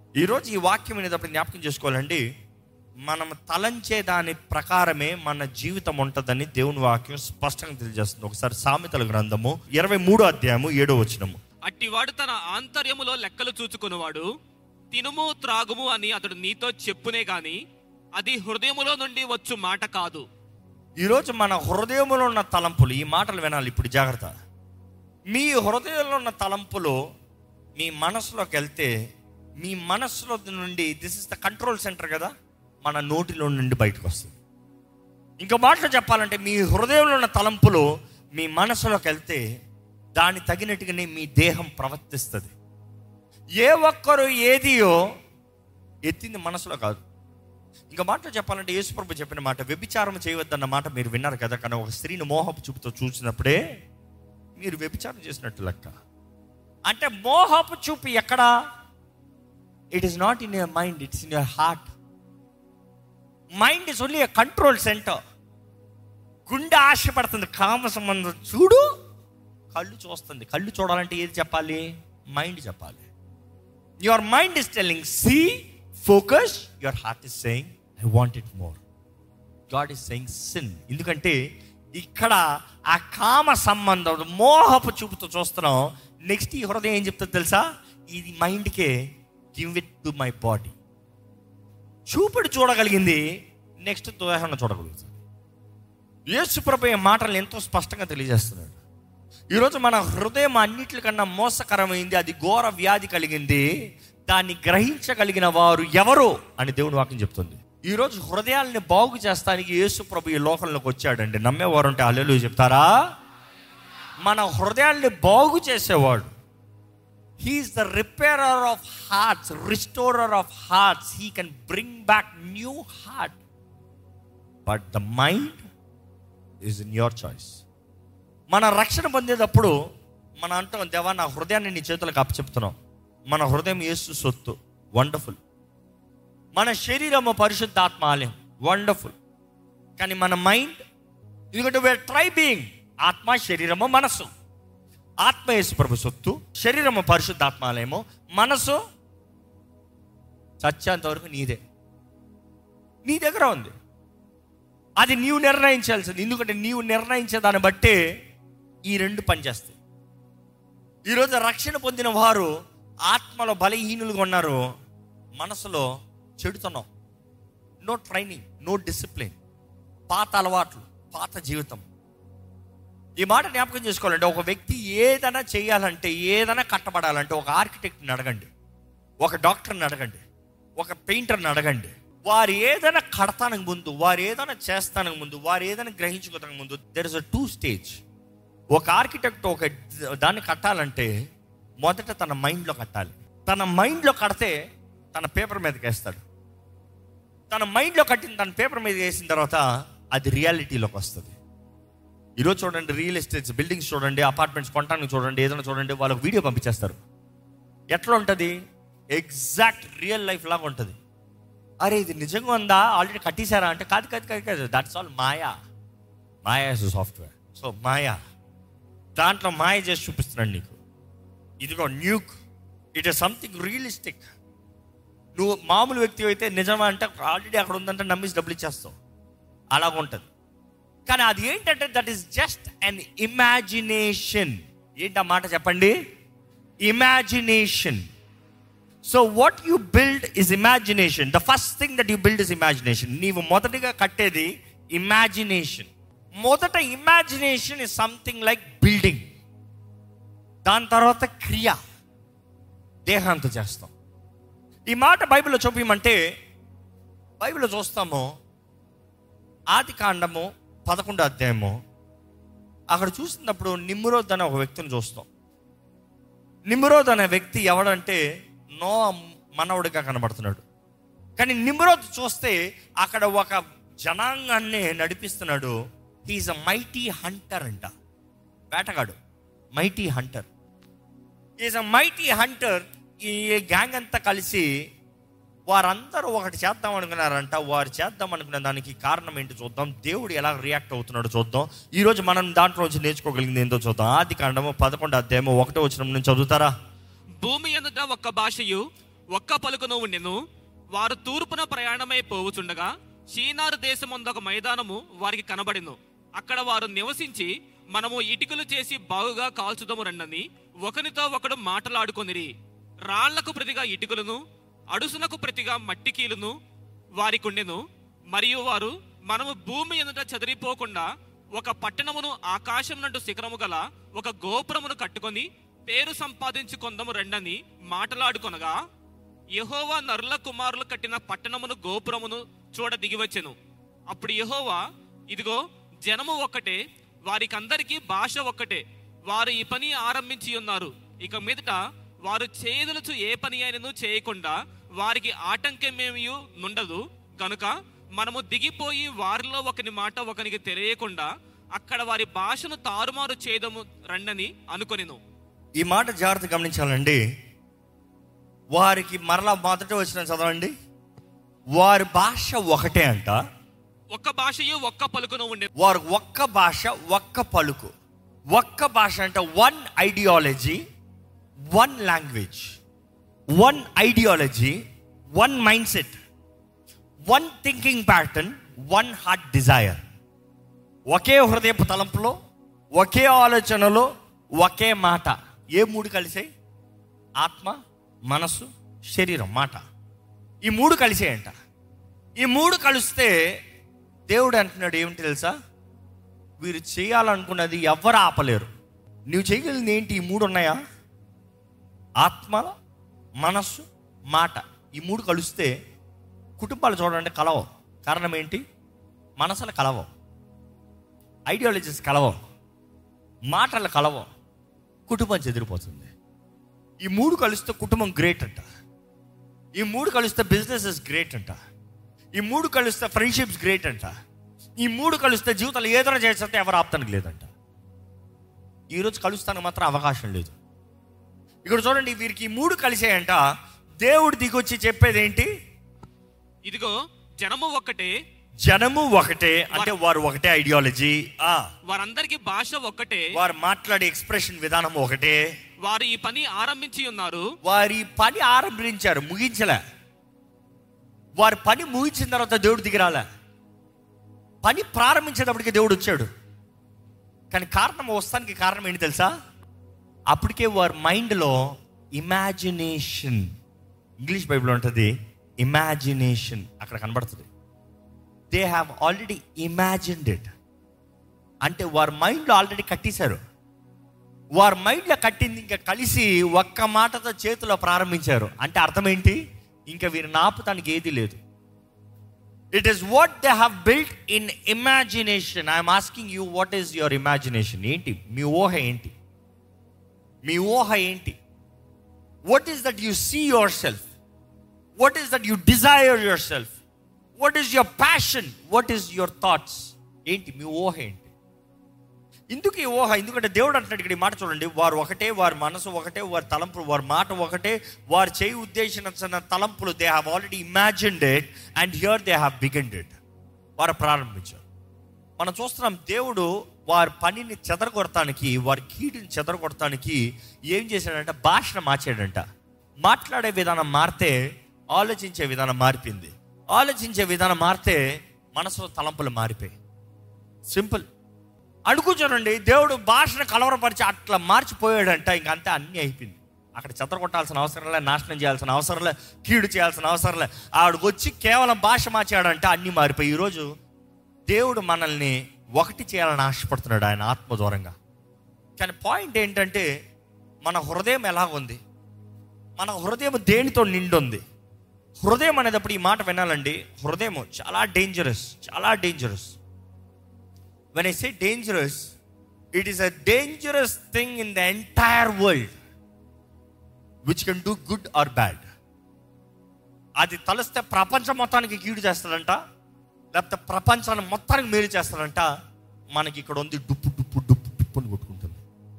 ఈరోజు ఈ వాక్యం అనేటప్పుడు జ్ఞాపకం చేసుకోవాలండి మనం తలంచే దాని ప్రకారమే మన జీవితం ఉంటుందని దేవుని వాక్యం స్పష్టంగా తెలియజేస్తుంది ఒకసారి సామెతల గ్రంథము ఇరవై మూడో అధ్యాయము ఏడో వచనము అట్టివాడు తన ఆంతర్యములో లెక్కలు చూచుకునేవాడు తినుము త్రాగుము అని అతడు నీతో చెప్పునే గాని అది హృదయములో నుండి వచ్చు మాట కాదు ఈరోజు మన హృదయంలో ఉన్న తలంపులు ఈ మాటలు వినాలి ఇప్పుడు జాగ్రత్త మీ హృదయంలో ఉన్న తలంపులు మీ మనసులోకి వెళ్తే మీ మనసులో నుండి this is the control centre కదా మన నోటిలో నుండి బయటకు వస్తుంది ఇంకో మాటలో చెప్పాలంటే మీ హృదయంలో ఉన్న తలంపులు మీ మనసులోకి వెళ్తే దాని తగినట్టుగానే మీ దేహం ప్రవర్తిస్తుంది ఏ ఒక్కరు ఏదియో ఎత్తింది మనసులో కాదు ఇంకా మాటలో చెప్పాలంటే యేసుప్రభు చెప్పిన మాట వ్యభిచారం చేయవద్దన్న మాట మీరు విన్నారు కదా కానీ ఒక స్త్రీని మోహపు చూపుతో చూసినప్పుడే మీరు వ్యభిచారం చేసినట్టు లెక్క అంటే మోహపు చూపు ఎక్కడ it is not in your mind it's in your heart mind is only control centre గుండె ఆశపడుతుంది కామ సంబంధం చూడు కళ్ళు చూస్తుంది కళ్ళు చూడాలంటే ఏది చెప్పాలి మైండ్ చెప్పాలి your mind is telling see focus your heart is saying I want it more God is saying sin ఎందుకంటే ఇక్కడ ఆ కామ సంబంధం మోహపు చూపుతో చూస్తున్నాం నెక్స్ట్ ఈ హృదయం ఏం చెప్తుంది తెలుసా ఇది మైండ్కే give it to my body చూపుడు చూడగలిగింది నెక్స్ట్ దోహన చూడగలుగుతుంది యేసుప్రభు ఈ మాటలు ఎంతో స్పష్టంగా తెలియజేస్తున్నాడు ఈరోజు మన హృదయం అన్నిటికన్నా మోసకరమైంది అది ఘోర వ్యాధి కలిగింది దాన్ని గ్రహించగలిగిన వారు ఎవరు అని దేవుని వాక్యం చెప్తుంది ఈరోజు హృదయాల్ని బాగు చేస్తానికి యేసు ప్రభు ఈ లోకంలోకి వచ్చాడండి నమ్మేవారు ఉంటే అల్లెలు చెప్తారా మన హృదయాల్ని బాగు చేసేవాడు he is the repairer of hearts restorer of hearts he can bring back new heart but the mind is in your choice మన రక్షణ పొందేటప్పుడు మన అంటాం దేవా నా హృదయాన్ని నీ చేతులకు అప్పచెప్తున్నాం మన హృదయం యేసు సొత్తు వండర్ఫుల్ మన శరీరము పరిశుద్ధాత్మ ఆలయం వండర్ఫుల్ కానీ మన మైండ్ ఎందుకంటే వేర్ ట్రై బీయింగ్ ఆత్మ శరీరము మనసు ఆత్మ యేసు ప్రభు సొత్తు శరీరము పరిశుద్ధాత్మాలయము మనసు చచ్చేంత వరకు నీదే నీ దగ్గర ఉంది అది నీవు నిర్ణయించాల్సింది ఎందుకంటే నీవు నిర్ణయించే దాన్ని బట్టే ఈ రెండు పనిచేస్తాయి ఈరోజు రక్షణ పొందిన వారు ఆత్మలో బలహీనులుగా ఉన్నారు మనసులో చెడుతున్నాం నో ట్రైనింగ్ నో డిసిప్లిన్ పాత అలవాట్లు పాత జీవితం ఈ మాట జ్ఞాపకం చేసుకోవాలంటే ఒక వ్యక్తి ఏదైనా చేయాలంటే ఏదైనా కట్టబడాలంటే ఒక ఆర్కిటెక్ట్ని అడగండి ఒక డాక్టర్ని అడగండి ఒక పెయింటర్ని అడగండి వారు ఏదైనా కడతానికి ముందు వారు ఏదైనా చేస్తానికి ముందు వారు ఏదైనా గ్రహించుకోవడానికి ముందు there is a two stage ఒక ఆర్కిటెక్ట్ ఒక దాన్ని కట్టాలంటే మొదట తన మైండ్లో కట్టాలి తన మైండ్లో కడితే తన పేపర్ మీదకి వేస్తాడు తన మైండ్లో కట్టిన తన పేపర్ మీద వేసిన తర్వాత అది రియాలిటీలోకి వస్తుంది ఈరోజు చూడండి రియల్ ఎస్టేట్స్ బిల్డింగ్స్ చూడండి అపార్ట్మెంట్స్ కొనడానికి చూడండి ఏదైనా చూడండి వాళ్ళకి వీడియో పంపించేస్తారు ఎట్లా ఉంటుంది ఎగ్జాక్ట్ రియల్ లైఫ్ లాగా ఉంటుంది అరే ఇది నిజంగా ఉందా ఆల్రెడీ కట్టేశారా అంటే కాదు కాదు కాదు కాదు that's all maya maya is software so maya దాంట్లో మాయ చేసి చూపిస్తున్నాడు నీకు ఇదిగో న్యూక్ ఇట్ ఇస్ సంథింగ్ రియలిస్టిక్ నువ్వు మామూలు వ్యక్తి అయితే నిజమా అంటే ఆల్రెడీ అక్కడ ఉందంటే నమ్మేసి డబ్బులు ఇచ్చేస్తావు అలాగ ఉంటుంది కానీ అది ఏంటంటే that is just an imagination ఏంటి ఆ మాట చెప్పండి imagination so what you build is imagination the first thing that you build is imagination నీవు మొదటిగా కట్టేది ఇమాజినేషన్ మొదట imagination is something like building దాని తర్వాత క్రియ దేహాంతో చేస్తాం ఈ మాట బైబిల్లో చూపించమంటే బైబిల్లో చూస్తాము ఆది కాండము పదకొండో అధ్యాయము అక్కడ చూసినప్పుడు నిమ్రోద్ అనే ఒక వ్యక్తిని చూస్తాం నిమ్రోద్ అనే వ్యక్తి ఎవడంటే నో మనవుడిగా కనబడుతున్నాడు కానీ నిమ్రోద్ చూస్తే అక్కడ ఒక జనాంగాన్ని నడిపిస్తున్నాడు హీఈస్ అ మైటీ హంటర్ అంట వేటగాడు mighty hunter is a mighty hunter ఈ గ్యాంగ్ అంతా కలిసి వారందరూ ఒకటి చేద్దాం అనుకున్నారంట వారు చేద్దాం అనుకున్న దానికి కారణం ఏంటి చూద్దాం దేవుడు ఎలా రియాక్ట్ అవుతున్నాడో చూద్దాం ఈ రోజు మనం దాంట్లో నుంచి నేర్చుకోగలిగింది ఏంటో చూద్దాం ఆది కాండము పదకొండు అధ్యాయము ఒకటో వచ్చిన నుంచి చదువుతారా భూమి ఎదుట ఒక్క భాషయు ఒక్క పలుకును ఉండెను వారు తూర్పున ప్రయాణమై పోవుచుండగా షీనారు దేశమందు ఒక మైదానము వారికి కనబడెను అక్కడ వారు నివసించి మనము ఇటుకలు చేసి బాగుగా కాల్చుదము రండని ఒకనితో ఒకడు మాటలాడుకొనిరి రాళ్లకు ప్రతిగా ఇటుకలను అడుసునకు ప్రతిగా మట్టి కీలును వారికుండెను మరియు వారు మనము భూమి ఎదుట చెదిరిపోకుండా ఒక పట్టణమును ఆకాశం నుండి శిఖరము గల ఒక గోపురమును కట్టుకొని పేరు సంపాదించుకొందము రెండని మాటలాడుకొనగా యెహోవా నరుల కుమారులు కట్టిన పట్టణమును గోపురమును చూడ దిగివచ్చెను అప్పుడు యెహోవా ఇదిగో జనము ఒక్కటే వారికందరికీ భాష ఒక్కటే వారు ఈ పని ఆరంభించి ఉన్నారు ఇక మీదట వారు చేయదలుచు ఏ పని అయినను చేయకుండా వారికి ఆటంకమేమీ నుండదు గనుక మనము దిగిపోయి వారిలో ఒకని మాట ఒకనికి తెలియకుండా అక్కడ వారి భాషను తారుమారు చేయదము రండని అనుకొనిను ఈ మాట జాగ్రత్త గమనించాలండి వారికి మరలా మొదట వచ్చిన చదవండి వారి భాష ఒకటే అంట ఒక్క భాషయు ఒక్క పలుకును ఉండే వారు ఒక్క భాష ఒక్క పలుకు ఒక్క భాష అంటే one ideology one language one ideology one mind set one thinking pattern one heart desire ఒకే హృదయపు తలంపులో ఒకే ఆలోచనలో ఒకే మాట ఏ మూడు కలిసాయి ఆత్మ మనస్సు శరీరం మాట ఈ మూడు కలిసేయంట ఈ మూడు కలిస్తే దేవుడు అంటున్నాడు ఏమిటి తెలుసా వీరు చేయాలనుకున్నది ఎవరు ఆపలేరు నువ్వు చేయగలిగింది ఏంటి ఈ మూడు ఉన్నాయా ఆత్మ మనస్సు మాట ఈ మూడు కలిస్తే కుటుంబాలు చూడండి కలవవు కారణం ఏంటి మనసులు కలవవు ఐడియాలజీస్ కలవవు మాటలు కలవవు కుటుంబం చెదిరిపోతుంది ఈ మూడు కలిస్తే కుటుంబం గ్రేట్ అంట ఈ మూడు కలిస్తే బిజినెస్ ఇస్ గ్రేట్ అంట ఈ మూడు కలిస్తే ఫ్రెండ్షిప్స్ గ్రేట్ అంట ఈ మూడు కలిస్తే జీవితంలో ఏదైనా చేస్తే ఎవరు ఆప్తానికి లేదంట ఈరోజు కలుస్తానికి మాత్రం అవకాశం లేదు ఇక్కడ చూడండి వీరికి ఈ మూడు కలిసేయంట దేవుడు దిగొచ్చి చెప్పేది ఏంటి ఇదిగో జనము ఒక్కటే జనము ఒకటే అంటే వారు ఒకటే ఐడియాలజీ ఆ వారందరికి భాష ఒక్కటే వారు మాట్లాడే ఎక్స్ప్రెషన్ విధానం ఒకటే వారు ఈ పని ఆరంభించి ఉన్నారు వారి పని ఆరంభించారు ముగించలే వారి పని ముగించిన తర్వాత దేవుడు దిగిరాలే పని ప్రారంభించేటప్పటికి దేవుడు వచ్చాడు కానీ కారణం వస్తానికి కారణం ఏంటి తెలుసా అప్పటికే వారి మైండ్లో ఇమాజినేషన్ ఇంగ్లీష్ బైబిల్ ఉంటుంది ఇమాజినేషన్ అక్కడ కనబడుతుంది they have already imagined it అంటే వారి మైండ్లో ఆల్రెడీ కట్టేశారు వారి మైండ్లో కట్టింది ఇంకా కలిసి ఒక్క మాటతో చేతిలో ప్రారంభించారు అంటే అర్థం ఏంటి ఇంకా వీరిని ఆపుతానికి ఏది లేదు it is what they have built in imagination I'm asking you what is your imagination ఏంటి మీ ఊహ ఏంటి మీ ఊహ ఏంటి what is that you see yourself what is that you desire yourself what is your passion what is your thoughts ఏంటి మీ ఊహ ఏంటి ఎందుకు ఈ ఊహ ఎందుకంటే దేవుడు అంటున్నాడు ఇక్కడ ఈ మాట చూడండి వారు ఒకటే వారి మనసు ఒకటే వారి తలంపులు వారి మాట ఒకటే వారు చేయి ఉద్దేశించిన తలంపులు they have already imagined it and here they have begun it వారు ప్రారంభించారు మనం చూస్తున్నాం దేవుడు వారి పనిని చెదరగొడటానికి వారి కీడుని చెదరగొడటానికి ఏం చేశాడంటే భాషను మార్చాడంట మాట్లాడే విధానం మారితే ఆలోచించే విధానం మారిపోయింది ఆలోచించే విధానం మారితే మనసులో తలంపులు మారిపోయి సింపుల్ అడుగుచూడండి దేవుడు భాషను కలవరపరిచి అట్లా మార్చిపోయాడంట ఇంక అంతే అన్నీ అయిపోయింది అక్కడ చెదరగొట్టాల్సిన అవసరం లే నాశనం చేయాల్సిన అవసరం లే కీడు చేయాల్సిన అవసరం లే ఆవిడకు వచ్చి కేవలం భాష మార్చాడంటే అన్నీ మారిపోయి ఈరోజు దేవుడు మనల్ని ఒకటి చేయాలని ఆశపడుతున్నాడు ఆయన ఆత్మ దూరంగా కానీ పాయింట్ ఏంటంటే మన హృదయం ఎలా ఉంది మన హృదయం దేనితో నిండి ఉంది హృదయం అనేటప్పుడు ఈ మాట వినాలండి హృదయం చాలా డేంజరస్ చాలా dangerous when I say dangerous it is a dangerous thing in the entire world which can do good or bad అది తలిస్తే ప్రపంచం మొత్తానికి కీడు చేస్తాడంట లేకపోతే ప్రపంచాన్ని మొత్తానికి మేలు చేస్తాడంట మనకి ఇక్కడ ఉంది డుప్పు డుప్పు డుప్పు డుప్పు అని కొట్టుకుంటుంది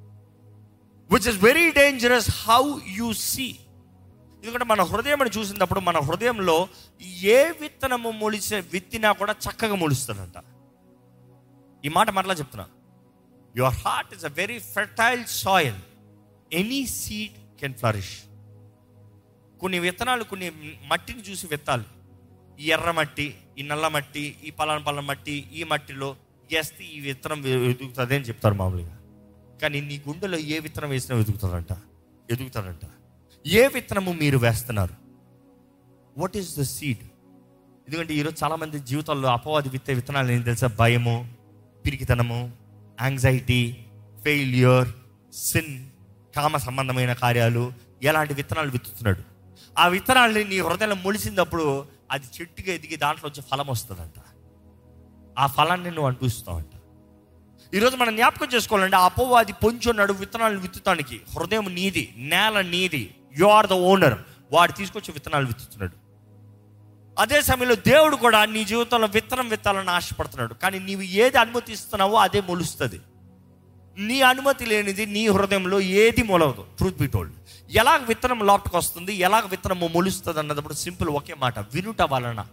which is very dangerous how you see ఎందుకంటే మన హృదయం చూసినప్పుడు మన హృదయంలో ఏ విత్తనము మొలిసే విత్తినా కూడా చక్కగా మొలుస్తుందంట ఈ మాట మరలా చెప్తున్నా your heart is a very fertile soil any seed can flourish కొన్ని విత్తనాలు కొన్ని మట్టిని చూసి విత్తాలి ఈ ఎర్ర మట్టి ఈ నల్ల మట్టి ఈ పలాన పలాన మట్టి ఈ మట్టిలో వేస్తే ఈ విత్తనం ఎదుగుతుంది అని చెప్తారు మామూలుగా కానీ నీ గుండెలో ఏ విత్తనం వేసినా ఎదుగుతుందంట ఎదుగుతాడంట ఏ విత్తనము మీరు వేస్తున్నారు వాట్ ఈస్ ద సీడ్ ఎందుకంటే ఈరోజు చాలామంది జీవితాల్లో అపవాది విత్తే విత్తనాలు ఏం తెలుసా భయము పిరికితనము యాంగ్జైటీ ఫెయిల్యూర్ సిన్ కామ సంబంధమైన కార్యాలు ఎలాంటి విత్తనాలు విత్తుతున్నాడు ఆ విత్తనాల్ని నీ హృదయంలో మొలిసినప్పుడు అది చెట్టుగా ఎదిగి దాంట్లో వచ్చే ఫలం వస్తుందంట ఆ ఫలాన్ని నువ్వు అనిపిస్తావంట ఈరోజు మనం జ్ఞాపకం చేసుకోవాలంటే ఆ అపవాది పొంచున్నాడు విత్తనాలను విత్తుతానికి హృదయం నీది నేల నీది యు ఆర్ ద ఓనర్ వాడు తీసుకొచ్చి విత్తనాలు విత్తుతున్నాడు అదే సమయంలో దేవుడు కూడా నీ జీవితంలో విత్తనం విత్తాలని ఆశపడుతున్నాడు కానీ నీవు ఏది అనుమతిస్తున్నావో అదే మొలుస్తుంది నీ అనుమతి లేనిది నీ హృదయంలో ఏది మొలవదు ట్రూత్ బి టోల్డ్ ఎలాగ విత్తనం లోపలికి వస్తుంది ఎలాగ విత్తనం మొలుస్తుంది అన్నప్పుడు సింపుల్ ఒకే మాట వినుట వలన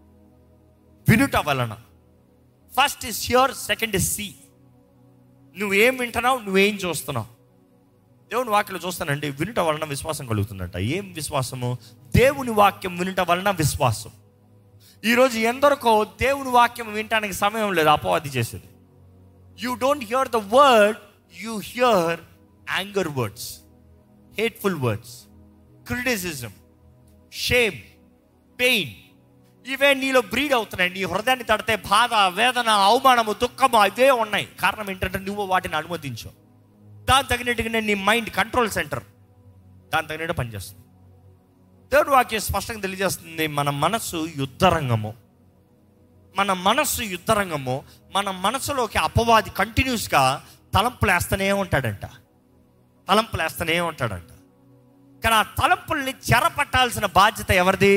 వినుట వలన first is hear second is see నువ్వేం వింటున్నావు నువ్వేం చూస్తున్నావు దేవుని వాక్యలో చూస్తానండి వినుట వలన విశ్వాసం కలుగుతుందంట ఏం విశ్వాసము దేవుని వాక్యం వినుట వలన విశ్వాసం ఈరోజు ఎందరికో దేవుని వాక్యం వినటానికి సమయం లేదు అపవాది చేసేది you don't hear the word you hear anger words hateful words criticism shame pain ఇవే నీలో బ్రీడ్ అవుతున్నాయి నీ హృదయాన్ని తడితే బాధ వేదన అవమానము దుఃఖము అవే ఉన్నాయి కారణం ఏంటంటే నువ్వు వాటిని అనుమతించావు దాని తగినట్టుగానే నీ మైండ్ కంట్రోల్ సెంటర్ దాని తగినట్టు పనిచేస్తుంది దేవుడు వాక్యం స్పష్టంగా తెలియజేస్తుంది మన మనస్సు యుద్ధరంగము మన మనస్సు యుద్ధరంగము మన మనసులోకి అపవాది కంటిన్యూస్గా తలంపులు వేస్తూనే ఉంటాడంట తలంపులు వేస్తూనే ఉంటాడంట కానీ ఆ తలంపుల్ని చెరపట్టాల్సిన బాధ్యత ఎవరిది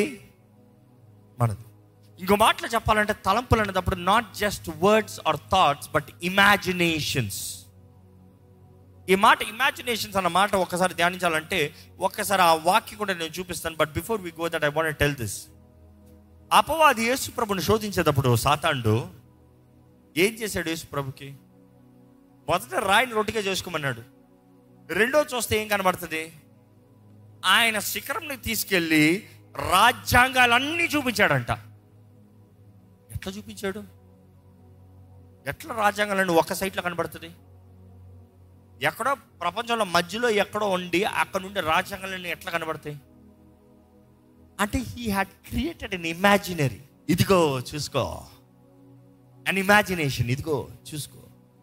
మనది ఇంకో మాటలో చెప్పాలంటే తలంపులు అనేటప్పుడు not just words are thoughts but imaginations ఈ మాట ఇమాజినేషన్స్ అన్న మాట ఒక్కసారి ధ్యానించాలంటే ఒక్కసారి ఆ వాక్యం కూడా నేను చూపిస్తాను but before we go that I want tell this అపవాది యేసు ప్రభుని శోధించేటప్పుడు సాతాండు ఏం చేశాడు యేసు ప్రభుకి మొదట రాయిని రొట్టిగా చేసుకోమన్నాడు రెండో చూస్తే ఏం కనబడుతుంది ఆయన శిఖరంని తీసుకెళ్ళి రాజ్యాంగాలన్నీ చూపించాడంట ఎట్లా చూపించాడు ఎట్లా రాజ్యాంగాలన్నీ ఒక్క సైట్లో కనబడుతుంది ఎక్కడో ప్రపంచంలో మధ్యలో ఎక్కడో ఉండి అక్కడ నుండి రాజ్యాంగాలన్నీ ఎట్లా కనబడతాయి అంటే he had created an imaginary ఇదిగో చూసుకో అన్ ఇమాజినేషన్ ఇదిగో చూసుకో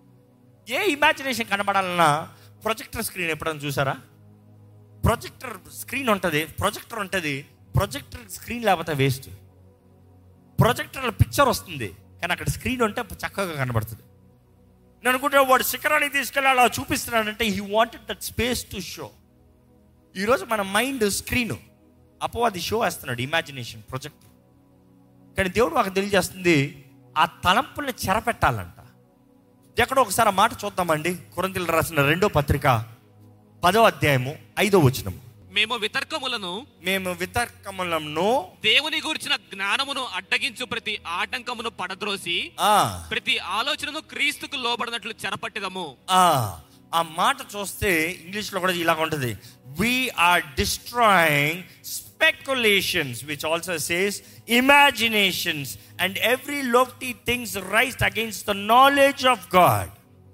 ఏ ఇమాజినేషన్ కనబడాలన్నా ప్రొజెక్టర్ స్క్రీన్ ఎప్పుడైనా చూసారా ప్రొజెక్టర్ స్క్రీన్ ఉంటుంది ప్రొజెక్టర్ ఉంటుంది ప్రొజెక్టర్ స్క్రీన్ లేకపోతే వేస్ట్ ప్రొజెక్టర్లో పిక్చర్ వస్తుంది కానీ అక్కడ స్క్రీన్ ఉంటే చక్కగా కనబడుతుంది నేను అనుకుంటే వాడు శిఖరాన్ని తీసుకెళ్ళి అలా చూపిస్తున్నాడంటే he wanted that space to show ఈరోజు మన మైండ్ స్క్రీన్ అపవాది షో వేస్తున్నాడు ఇమాజినేషన్ ప్రొజెక్ట్ కానీ దేవుడు మాకు తెలియజేస్తుంది ఆ తలంపుల్ని చెరపెట్టాలంట ఎక్కడో ఒకసారి ఆ మాట చూద్దామండి కురంతిలు రాసిన రెండో పత్రిక పదో అధ్యాయము ఐదో వచనము మేము వితర్కములను మేము వితర్కములను దేవుని గురించిన జ్ఞానమును అడ్డగించు ప్రతి ఆటంకమును పడద్రోసి ఆ, ప్రతి ఆలోచనను క్రీస్తుకు లోబడినట్లు చెరపట్టిదము ఆ, ఆ మాట చూస్తే ఇంగ్లీష్లో కూడా ఇలాగ ఉంటుంది we are destroying speculations which also says imaginations and every lofty things rise against the knowledge of God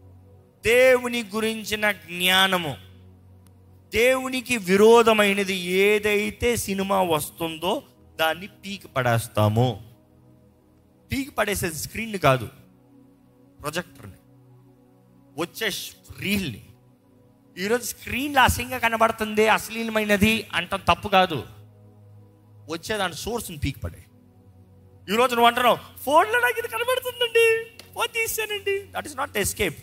దేవుని గురించిన జ్ఞానము దేవునికి విరోధమైనది ఏదైతే సినిమా వస్తుందో దాన్ని పీకి పడేస్తాము పీకి పడేసేది స్క్రీన్ కాదు ప్రొజెక్టర్ని వచ్చే రీల్ని ఈరోజు స్క్రీన్లో అసహ్యంగా కనబడుతుంది అశ్లీలమైనది అంటాం తప్పు కాదు వచ్చే దాని సోర్స్ని పీక్ పడే ఈరోజు నువ్వు అంటున్నావు ఫోన్లో నాకు ఇది కనబడుతుందండి ఫోన్ తీసానండి దట్ ఈస్ నాట్ ఎస్కేప్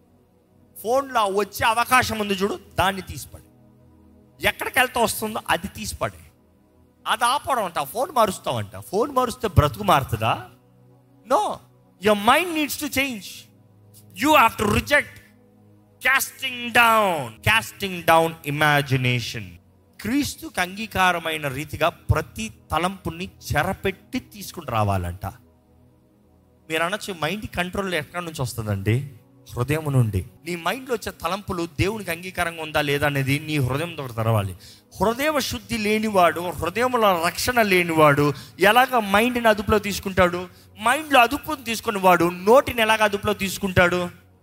ఫోన్లో వచ్చే అవకాశం ఉంది చూడు దాన్ని తీసిపడే ఎక్కడికి వెళ్తా వస్తుందో అది తీసిపడే అది ఆపడం అంట ఫోన్ మారుస్తావంట ఫోన్ మారుస్తే బ్రతుకు మారుతుందా no your mind needs to change you have to reject casting down casting down imagination క్రీస్తుకు అంగీకారమైన రీతిగా ప్రతి తలంపుని చెరపెట్టి తీసుకుని రావాలంట మీరు అనొచ్చు మైండ్ కంట్రోల్ ఎక్కడి నుంచి వస్తుందండి హృదయం నుండి నీ మైండ్లో వచ్చే తలంపులు దేవునికి అంగీకారంగా ఉందా లేదా అనేది నీ హృదయంతో తెరవాలి హృదయ శుద్ధి లేనివాడు హృదయంలో రక్షణ లేనివాడు ఎలాగ మైండ్ని అదుపులో తీసుకుంటాడు మైండ్లో అదుపుని తీసుకుని వాడు నోటిని ఎలాగ అదుపులో తీసుకుంటాడు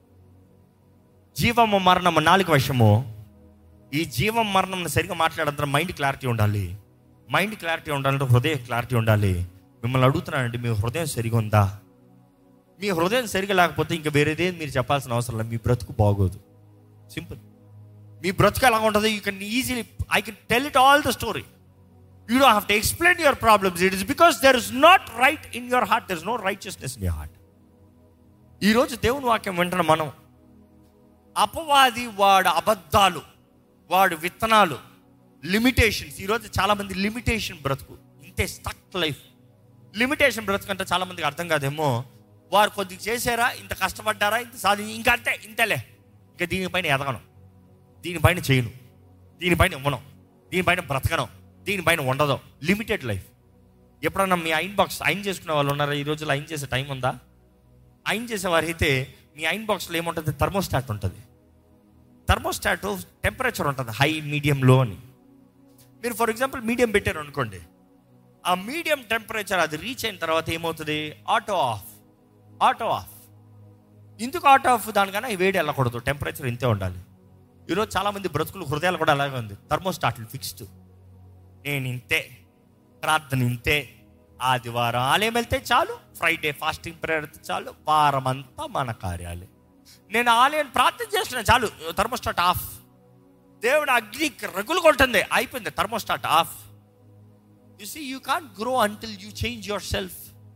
జీవము మరణము నాలుగు వశము ఈ జీవం మరణం సరిగా మాట్లాడంతా మైండ్ క్లారిటీ ఉండాలి మైండ్ క్లారిటీ ఉండాలంటే హృదయ క్లారిటీ ఉండాలి మిమ్మల్ని అడుగుతున్నానండి మీ హృదయం సరిగా ఉందా మీ హృదయం సరిగా లేకపోతే ఇంకా వేరేదే మీరు చెప్పాల్సిన అవసరం లేదు మీ బ్రతుకు బాగోదు సింపుల్ మీ బ్రతుకు ఎలా ఉంటుంది you can easily I can tell it all the story you do have to explain your problems it is because there is not right in your heart there is no righteousness in your heart ఈరోజు దేవుని వాక్యం వింటున్న మనం అపవాది వాడు అబద్ధాలు వాడు విత్తనాలు లిమిటేషన్స్ ఈరోజు చాలామంది లిమిటేషన్ బ్రతుకు ఇంతే స్టక్ లైఫ్ లిమిటేషన్ బ్రతుకు అంటే చాలామందికి అర్థం కాదేమో వారు కొద్దిగా చేశారా ఇంత కష్టపడ్డారా ఇంత సాధి ఇంకా అంతే ఇంతలే ఇంకా దీనిపైన ఎదగను దీనిపైన చేయను దీనిపైన ఇవ్వను దీనిపైన బ్రతకను దీనిపైన ఉండదు లిమిటెడ్ లైఫ్ ఎప్పుడన్నా మీ ఐన్ బాక్స్ ఐన్ చేసుకునే వాళ్ళు ఉన్నారా ఈ రోజుల్లో ఐన్ చేసే టైం ఉందా ఐన్ చేసేవారైతే మీ ఐన్ బాక్స్లో ఏముంటుంది థర్మోస్టాట్ ఉంటుంది థర్మోస్టాట్ టెంపరేచర్ ఉంటుంది హై మీడియం లో అని మీరు ఫర్ ఎగ్జాంపుల్ మీడియం పెట్టారు అనుకోండి ఆ మీడియం టెంపరేచర్ అది రీచ్ అయిన తర్వాత ఏమవుతుంది ఆటో ఆఫ్ ఆటో ఆఫ్ ఎందుకు ఆటో ఆఫ్ దానికన్నా ఈ వేడి వెళ్ళకూడదు టెంపరేచర్ ఇంతే ఉండాలి ఈరోజు చాలామంది బ్రతుకులు హృదయాలు కూడా అలాగే ఉంది థర్మోస్టాట్లు ఫిక్స్డ్ నేను ఇంతే ప్రార్థన ఇంతే ఆదివారం ఆలయం వెళ్తే చాలు ఫ్రైడే ఫాస్టింగ్ ప్రేయర్ చాలు వారం అంతా మన కార్యాలే నేను ఆలయం ప్రార్థన చేస్తున్నా చాలు థర్మోస్టాట్ ఆఫ్ దేవుడు అగ్ని రగులు కొట్టింది అయిపోయింది thermostat off you see you can't grow until you change yourself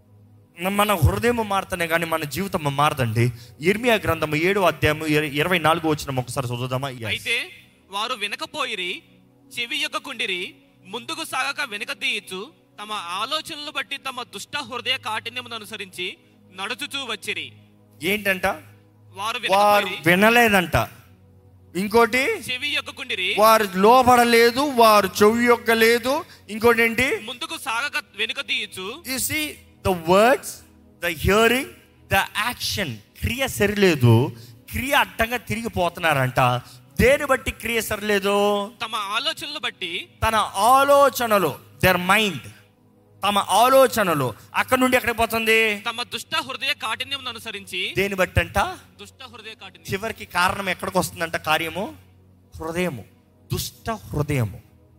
మన హృదయం మారుతనే కానీ మన జీవితం మారదండి ఇర్మియా గ్రంథం ఏడు అధ్యాయం ఇర- ఇరవై నాలుగు వచ్చిన ఒకసారి చదువుదామా Yes. అయితే వారు వెనకపోయిరి చెవి యొక్కకుండిరి ముందుకు సాగక వెనుక తీయచ్చు తమ ఆలోచనలు బట్టి తమ దుష్ట హృదయ కాఠిన్యమును అనుసరించి నడుచుచూ వచ్చిరి ఏంటంట వారు వారు వెనకపోయిరి వినలేదంట ఇంకోటి చెవి యొక్కకుండిరి వారు లోపడలేదు వారు చెవి యొక్కలేదు ఇంకోటి ఏంటి ముందుకు సాగక వెనుక తీయచ్చు you see the words the hearing the action క్రియ సరిలేదు క్రియ అడ్డంగా తిరిగిపోతున్నారంట దేని బట్టి క్రియ సరిలేదు తమ ఆలోచనలు బట్టి తన ఆలోచనలు దర్ మైండ్ తమ ఆలోచనలు అక్కడ నుండి ఎక్కడికి పోతుంది తమ దుష్ట హృదయ కాఠిన్యమును అనుసరించి దేని బట్టి అంట దుష్ట హృదయ కాఠిన్యం చివరికి కారణం ఎక్కడికి వస్తుందంట కార్యము హృదయము దుష్ట హృదయము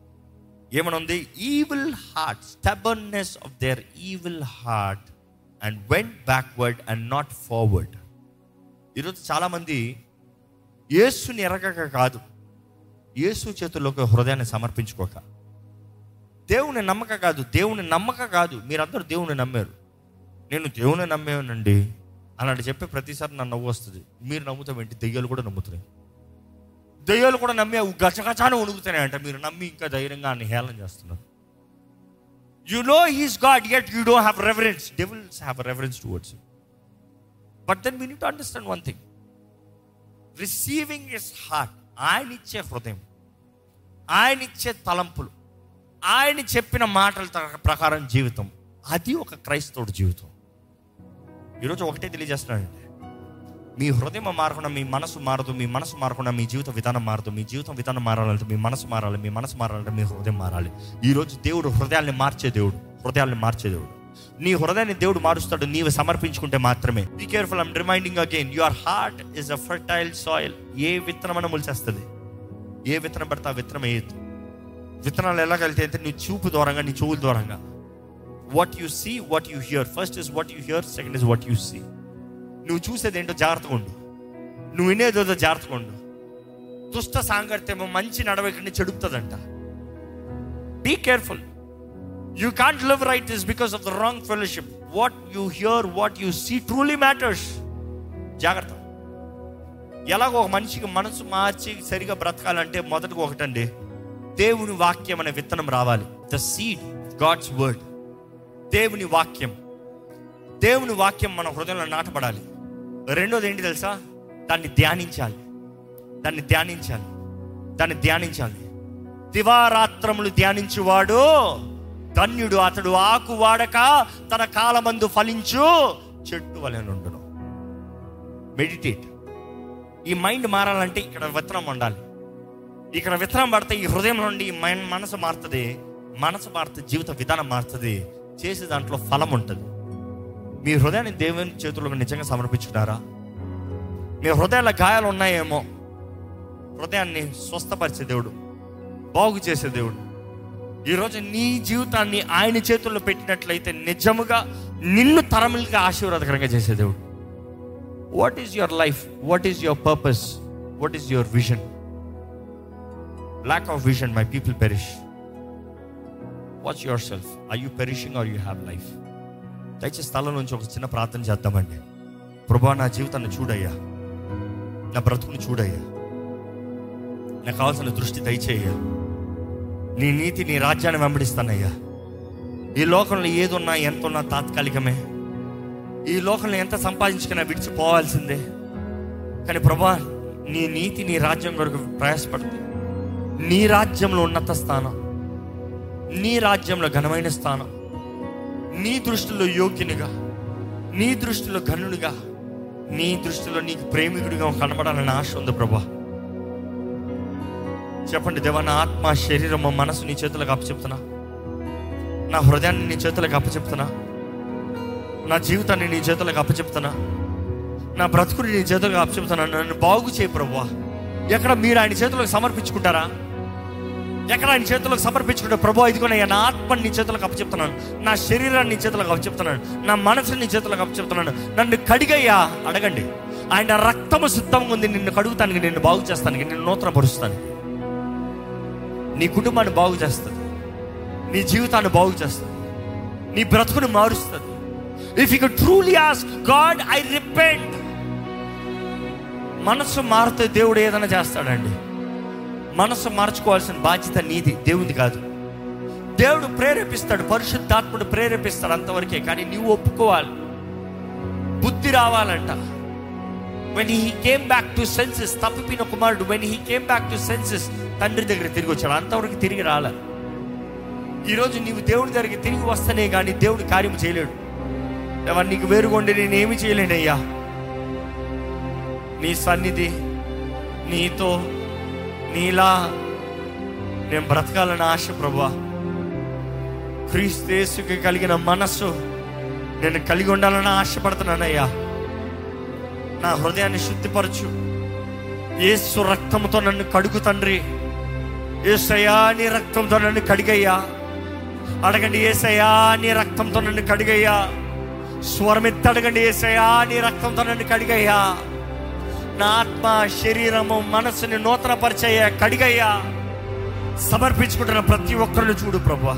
ఏమనుంది evil heart stubbornness of their evil heart and went backward and not forward ఈరోజు చాలామంది యేసుని ఎరగక కాదు యేసు చేతుల్లోకి హృదయాన్ని సమర్పించుకోక దేవుని నమ్మక కాదు దేవుని నమ్మక కాదు మీరందరూ దేవుని నమ్మారు నేను దేవుని నమ్మేనండి అలాంటి చెప్పే ప్రతిసారి నన్ను నవ్వు వస్తుంది మీరు నమ్ముతాం ఏంటి దెయ్యాలు కూడా నమ్ముతున్నాయి దెయ్యాలు కూడా నమ్మి అవి గచగచాను ఉణుకుతున్నాయంట మీరు నమ్మి ఇంకా ధైర్యంగా అన్ని హేళన చేస్తున్నారు you know he's God yet you do have reference devils have reference towards but then we need understand one thing receiving is heart ఆయన ఇచ్చే హృదయం ఆయన ఇచ్చే తలంపులు ఆయన చెప్పిన మాటల త- ప్రకారం జీవితం అది ఒక క్రైస్తవుడి జీవితం ఈరోజు ఒకటే తెలియజేస్తున్నానండి మీ హృదయం మారకుండా మీ మనసు మారదు మీ మనసు మారకుండా మీ జీవిత విధానం మారదు మీ జీవితం విధానం మారాలంటే మీ మనసు మారాలి మీ మనసు మారాలంటే మీ హృదయం మారాలి ఈరోజు దేవుడు హృదయాల్ని మార్చే దేవుడు హృదయాల్ని మార్చే దేవుడు నీ హృదయాన్ని దేవుడు మారుస్తాడు నీవు సమర్పించుకుంటే మాత్రమే be careful I'm reminding again your heart is a fertile soil ఏ విత్తనమైన ములిచేస్తుంది ఏ విత్తనం పడితే ఆ విత్తనం వేయద్దు విత్తనాలు ఎలా కలితే అంటే నీ చూపు దూరంగా నీ చెవుల దూరంగా what you see what you hear first is what you hear second is what you see నువ్వు చూసేది ఏంటో జాగ్రత్తగా ఉండు నువ్వు వినేదేదో జాగ్రత్తగా ఉండు దుష్ట సాంగత్యము మంచి నడవడికని చెడుపుతుందంట be careful you can't live right is because of the wrong fellowship what you hear what you see truly matters జాగ్రత్త ఎలాగో ఒక మనిషికి మనసు మార్చి సరిగా బ్రతకాలంటే మొదటిగా ఒకటండి దేవుని వాక్యం అనే విత్తనం రావాలి ద సీడ్ గాడ్స్ వర్డ్ దేవుని వాక్యం దేవుని వాక్యం మన హృదయంలో నాటపడాలి రెండోది ఏంటి తెలుసా దాన్ని ధ్యానించాలి దాన్ని ధ్యానించాలి దాన్ని ధ్యానించాలి దివారాత్రములు ధ్యానించువాడు ధన్యుడు అతడు ఆకు వాడక తన కాలమందు ఫలించు చెట్టు వలె నుండును మెడిటేట్ ఈ మైండ్ మారాలంటే ఇక్కడ విత్తనం ఉండాలి ఇక్కడ విత్తనం పడితే ఈ హృదయం నుండి ఈ మైండ్ మనసు మారుతుంది మనసు మారుతుంది జీవిత విధానం మారుతుంది చేసే దాంట్లో ఫలం ఉంటుంది మీ హృదయాన్ని దేవుని చేతులకు నిజంగా సమర్పించుకున్నారా మీ హృదయాల గాయాలు ఉన్నాయేమో హృదయాన్ని స్వస్థపరిచే దేవుడు బాగు చేసే దేవుడు ఈరోజు నీ జీవితాన్ని ఆయన చేతుల్లో పెట్టినట్లయితే నిజముగా నిన్ను తరములుగా ఆశీర్వాదకరంగా చేసే దేవుడు what is your life what is your purpose what is your vision lack of vision my people perish watch yourself are you perishing or you have life దయచేసి స్థలం నుంచి ఒక చిన్న ప్రార్థన చేద్దామండి ప్రభా నా జీవితాన్ని చూడయ్యా నా బ్రతుకుని చూడయ్యా నాకు కావాల్సిన దృష్టి దయచేయ్యా నీ నీతి నీ రాజ్యాన్ని వెంబడిస్తానయ్యా ఈ లోకంలో ఏదున్నా ఎంత ఉన్నా తాత్కాలికమే ఈ లోకంలో ఎంత సంపాదించుకున్నా విడిచిపోవాల్సిందే కానీ ప్రభా నీ నీతి నీ రాజ్యం కొరకు ప్రయాసపడుతుంది నీ రాజ్యంలో ఉన్నత స్థానం నీ రాజ్యంలో ఘనమైన స్థానం నీ దృష్టిలో యోగ్యునిగా నీ దృష్టిలో ఘనునిగా నీ దృష్టిలో నీకు ప్రేమికుడిగా కనబడాలని ఆశ ఉంది ప్రభా చెప్పండి దేవా నా ఆత్మ శరీరం మనసు నీ చేతులకు అప్పచెప్తున్నా నా హృదయాన్ని నీ చేతులకు అప్పచెప్తున్నా నా జీవితాన్ని నీ చేతులకు అప్పచెప్తున్నా నా బ్రతుకుని నీ చేతులకు అప్పచెప్తున్నా నన్ను బాగు చేయి ప్రభువా ఎక్కడ మీరు ఆయన చేతులకు సమర్పించుకుంటారా ఎక్కడ ఆయన చేతులకు సమర్పించుకుంటే ప్రభు ఇదిగోనయ్యా నా ఆత్మని నీ చేతులకు అప్పచెప్తున్నాను నా శరీరాన్ని నీ చేతులకు అప్పచెప్తున్నాను నా మనసుని నీ చేతులకు అప్పచెప్తున్నాను నన్ను కడిగయ్యా అడగండి ఆయన రక్తము సిద్ధంగా ఉంది నిన్ను కడుగుతానికి నిన్ను బాగు చేస్తానికి నిన్ను నూతన పరుస్తాను నీ కుటుంబాన్ని బాగు చేస్తుంది నీ జీవితాన్ని బాగు చేస్తుంది నీ బ్రతుకుని మారుస్తుంది if you truly ask God I repent మనసు మారితే దేవుడు ఏదైనా చేస్తాడండి మనసు మార్చుకోవాల్సిన బాధ్యత నీది దేవుది కాదు దేవుడు ప్రేరేపిస్తాడు పరిశుద్ధాత్ముడు ప్రేరేపిస్తాడు అంతవరకే కానీ నీవు ఒప్పుకోవాలి బుద్ధి రావాలంట when he came back to senses తప్పిపోయిన కుమారుడు when he came back to senses తండ్రి దగ్గర తిరిగి వచ్చాడు అంతవరకు తిరిగి రాలే ఈరోజు నీవు దేవుడి దగ్గరికి తిరిగి వస్తేనే కానీ దేవుడు కార్యం చేయలేడు ఎవరు నీకు వేరుగొండి నేను ఏమి చేయలేనయ్యా నీ సన్నిధి నీతో నీలా నేను బ్రతకాలని ఆశ ప్రభా క్రీస్తేసుకి కలిగిన మనస్సు నేను కలిగి ఉండాలని ఆశపడుతున్నానయ్యా నా హృదయాన్ని శుద్ధిపరచు ఏసు రక్తంతో నన్ను కడుగు తండ్రి ఏసయ్యా నీ రక్తంతో నన్ను కడిగయ్యా అడగండి ఏసయ్యా నీ రక్తంతో నన్ను కడిగయ్యా స్వరమెత్తి అడగండి ఏసయ్యా నీ రక్తంతో నన్ను కడిగయ్యా నా ఆత్మ శరీరము మనసుని నూతన పరిచయ కడిగయ్యా సమర్పించుకుంటున్న ప్రతి ఒక్కరిని చూడు ప్రభు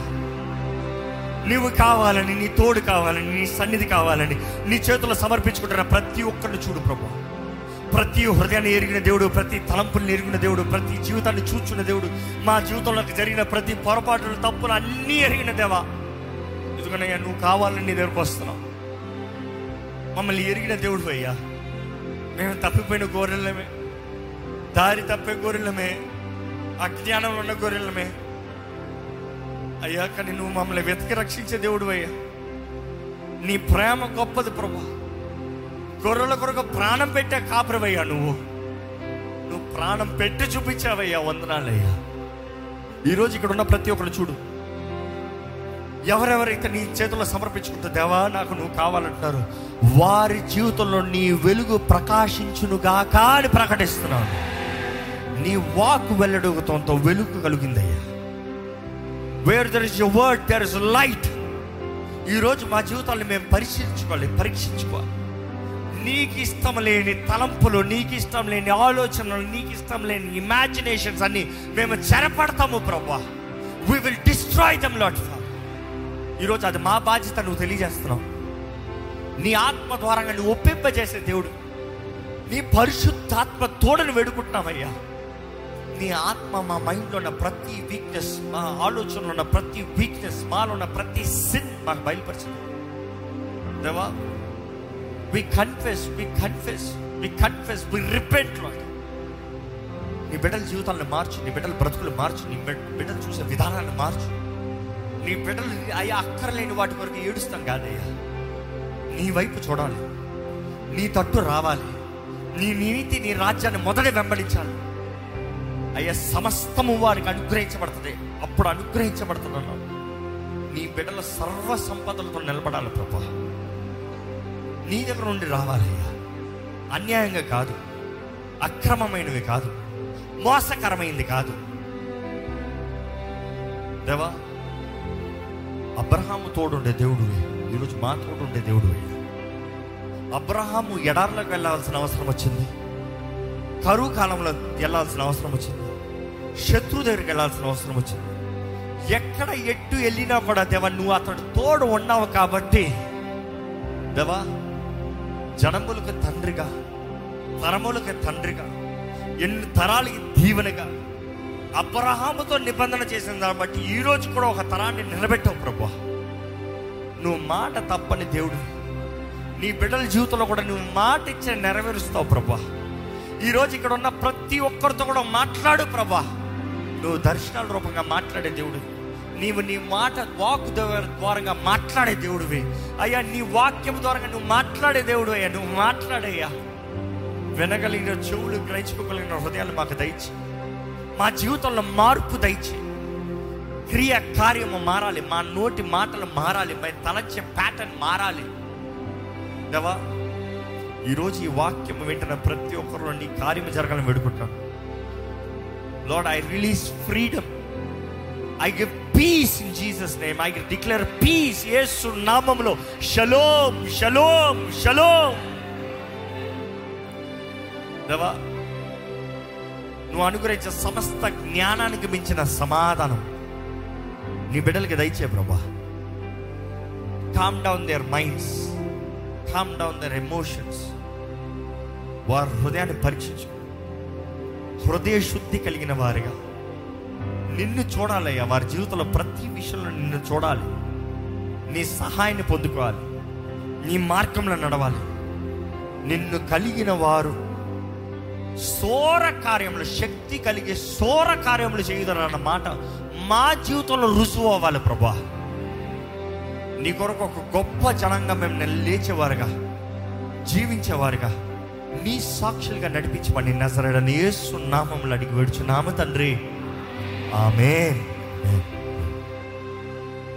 నీవు కావాలని నీ తోడు కావాలని నీ సన్నిధి కావాలని నీ చేతుల్లో సమర్పించుకుంటున్న ప్రతి ఒక్కరిని చూడు ప్రభు ప్రతి హృదయాన్ని ఎరిగిన దేవుడు ప్రతి తలంపుల్ని ఎరిగిన దేవుడు ప్రతి జీవితాన్ని చూచున్న దేవుడు మా జీవితంలో జరిగిన ప్రతి పొరపాటులు తప్పులు అన్నీ ఎరిగిన దేవా ఎందుకనయ్యా నువ్వు కావాలని నీ దగ్గరకు వస్తున్నావు మమ్మల్ని ఎరిగిన దేవుడు అయ్యా మేము తప్పిపోయిన గొర్రెలమే దారి తప్పే గొర్రెలమే అజ్ఞానం ఉన్న గొర్రెలమే అయ్యా కానీ నువ్వు మమ్మల్ని వెతికి రక్షించే దేవుడు అయ్యా నీ ప్రేమ గొప్పది ప్రభా గొర్రెల కొరకు ప్రాణం పెట్టే కాపురవయ్యా నువ్వు నువ్వు ప్రాణం పెట్టి చూపించావయ్యా వందనాలయ్యా ఈరోజు ఇక్కడ ఉన్న ప్రతి ఒక్కరు చూడు ఎవరెవరైతే నీ చేతుల్లో సమర్పించుకుంటా దేవా నాకు నువ్వు కావాలంటున్నారు వారి జీవితంలో నీ వెలుగు ప్రకాశించునుగాక అని ప్రకటిస్తున్నాను నీ వాక్ వెల్లడుగుతంతో వెలుగు కలిగిందయ్యా where there is you word there is light ఈరోజు మా జీవితాన్ని మేము పరిశీలించుకోవాలి పరీక్షించుకోవాలి నీకు ఇష్టం లేని తలంపులు నీకు ఇష్టం లేని ఆలోచనలు నీకు ఇష్టం లేని ఇమాజినేషన్స్ అన్ని మేము చెరపడతాము ప్రభా we will destroy them lot ఈరోజు అది మా బాధ్యత నువ్వు తెలియజేస్తున్నావు నీ ఆత్మ ద్వారా నువ్వు ఒప్పింపజేసే దేవుడు నీ పరిశుద్ధాత్మ తోడని వేడుకుంటున్నామయ్యా నీ ఆత్మ మా మైండ్లో ఉన్న ప్రతి వీక్నెస్ మా ఆలోచనలో ఉన్న ప్రతి వీక్నెస్ మాలో ఉన్న ప్రతి సిన్ మాకు బయలుపరిచింది దేవా we confess we confess we confess we repent Lord నీ బిడ్డల జీవితాలను మార్చు నీ బిడ్డల బ్రతుకులు మార్చు నీ బిడ్- బిడ్డలు చూసే విధానాన్ని మార్చు నీ బిడ్డలు అయ్యా అక్కర్లేని వాటి వరకు ఏడుస్తాం కాదయ్యా నీ వైపు చూడాలి నీ తట్టు రావాలి నీ నీతి నీ రాజ్యాన్ని మొదట వెంబడించాలి అయ్యా సమస్తము వారికి అనుగ్రహించబడుతుంది అప్పుడు అనుగ్రహించబడుతున్నాను నీ బిడ్డల సర్వ సంపదలతో నిలబడాలి ప్రభా నీ దగ్గర నుండి రావాలయ్యా అన్యాయంగా కాదు అక్రమమైనవి కాదు మోసకరమైనది కాదు దేవా అబ్రహాము తోడుండే దేవుడువే ఈరోజు మా తోడుండే దేవుడువే అబ్రహాము ఎడార్లోకి వెళ్ళాల్సిన అవసరం వచ్చింది కరువు కాలంలో వెళ్ళాల్సిన అవసరం వచ్చింది శత్రు దగ్గరికి వెళ్ళాల్సిన అవసరం వచ్చింది ఎక్కడ ఎట్టు వెళ్ళినా కూడా దేవా నువ్వు అతడు తోడు ఉన్నావు కాబట్టి దేవా జనములకు తండ్రిగా తరములకు తండ్రిగా ఎన్ని తరాలకి దీవెనగా అబ్రహాముతో నిబంధన చేసిన దాన్ని బట్టి ఈ రోజు కూడా ఒక తరాన్ని నిలబెట్టావు ప్రభా నువ్వు మాట తప్పని దేవుడు నీ బిడ్డల జీవితంలో కూడా నువ్వు మాట ఇచ్చి నెరవేరుస్తావు ప్రభా ఈరోజు ఇక్కడ ఉన్న ప్రతి ఒక్కరితో కూడా మాట్లాడు ప్రభా నువ్వు దర్శనాల రూపంగా మాట్లాడే దేవుడు నీవు నీ మాట వాక్ ద్వారంగా మాట్లాడే దేవుడివి అయ్యా నీ వాక్యం ద్వారా నువ్వు మాట్లాడే దేవుడు అయ్యా నువ్వు మాట్లాడయ్యా వినగలిగిన చెవులు గ్రహించుకోగలిగిన హృదయాలు మాకు దయచి మా జీవితంలో మార్పు దయచి క్రియ కార్యము మారాలి మా నోటి మాటలు మారాలి మా తలచే ప్యాటర్న్ మారాలి దేవా ఈరోజు ఈ వాక్యం వింటున్న ప్రతి ఒక్కరు నీ కార్యము జరగాలని వేడుకుంటాను Lord I release freedom I give peace in Jesus name I declare peace యేసు నామములో షలోం షలోం షలోం దేవా నువ్వు అనుగ్రహించే సమస్త జ్ఞానానికి మించిన సమాధానం నీ బిడ్డలకి దయచే ప్రభా calm down their minds calm down their emotions వారి హృదయాన్ని పరీక్షించు హృదయ శుద్ధి కలిగిన వారిగా నిన్ను చూడాలయ్యా వారి జీవితంలో ప్రతి విషయంలో నిన్ను చూడాలి నీ సహాయాన్ని పొందుకోవాలి నీ మార్గంలో నడవాలి నిన్ను కలిగిన వారు సోర కార్యములు శక్తి కలిగే సోర కార్యములు చేయుదన్న మాట మా జీవితంలో రుజువు అవ్వాలి ప్రభా నీ కొరకు ఒక గొప్ప జనంగా మేము లేచేవారుగా జీవించేవారుగా నీ సాక్షులుగా నడిపించమని నజరడని యేసు నామములు అడిగి వేడుచున్నాము తండ్రి ఆమె